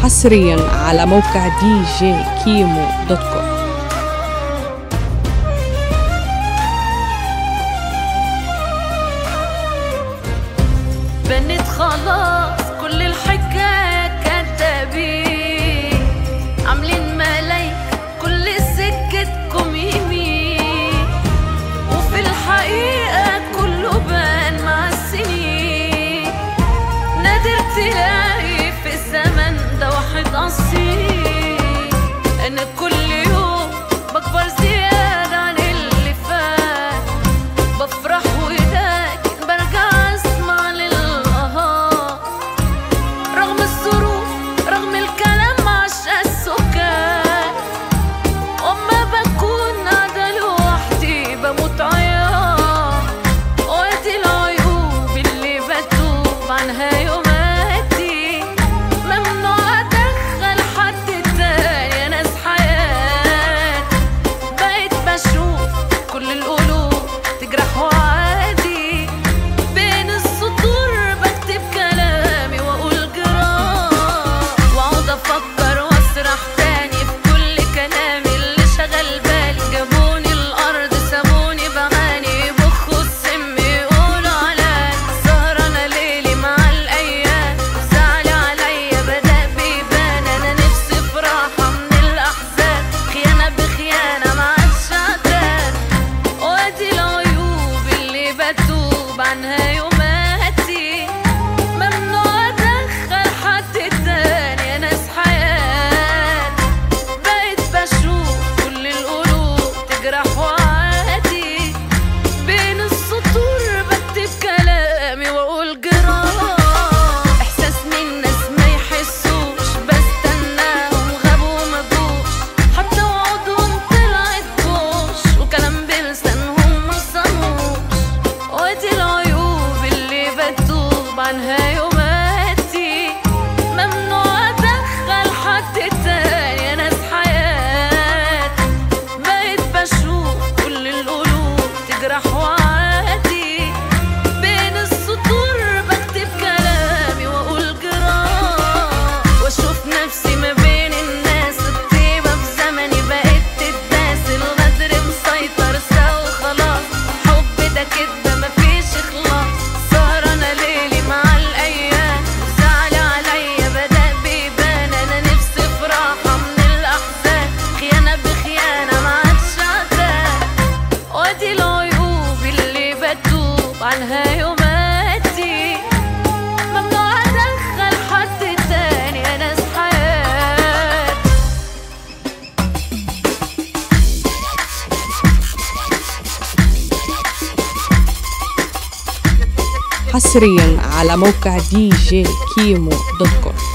حصريا على موقع دي جي كيمو دوت كوم بنت خلاص كل الحكاية كدابين عاملين ملايك كل سكتكم يمين وفي الحقيقة كله بان مع السنين نادر تلاقي في الزمن ده واحد أصيل أنا كل يوم بكبر زيادة عن اللي فات بفرح ولكن برجع اسمع للقهار رغم الظروف رغم الكلام عشان السكان وما بكون قاعدة لوحدي بموت عياط وادي العيوب اللي بتوب عنها يوماتي ممنوع ادخل حد تاني ناس حياتي بقيت بشوف كل القلوب تجرح وعادي بين السطور بكتب كلامي واقول جراح واقعد افكر واسرح تاني في كل كلامي اللي شغل بالي جابوني الارض سابوني بعاني بخوا السم يقولوا عليا سهرانه ليلي مع الايام زعلي عليا بدا بيبان انا نفسي في راحه من الاحزان خيانه بخيانه ما عادش عتاب وادي العيوب اللي بتوب عنها يوماتي ممنوع ادخل حد تاني ناس حياتي بقيت بشوف كل القلوب تجرح وعادي بين السطور بكتب كلامي واقول جراح احساس من ناس ما يحسوش بستناهم غابوا وما جوش حتى وعودهم طلعت بوش وكلام بلسانهم ما صاموش وادي العيوب اللي بتوب عنها يوماتي ممنوع ادخل حد تاني ناس حياتي بقيت بشوف كل القلوب تجرح وعادي بين السطور بكتب كلامي واقول جراح واشوف نفسي ما بين الناس الطيبه في زمني بقيت تداس الغدر مسيطر سوا خلاص حب ده كدبه مفيش اخلاص سهرانه ليلي مع الايام زعلي عليا بدا بيبان انا نفسي في راحه من الاحزان خيانه بخيانه ما عادش عتاب وادي العيوب اللي بتوب عنها يوماتي ممنوع ادخل حد تاني ناس حياتي حصريا على موقع دي جي كيمو دوت كوم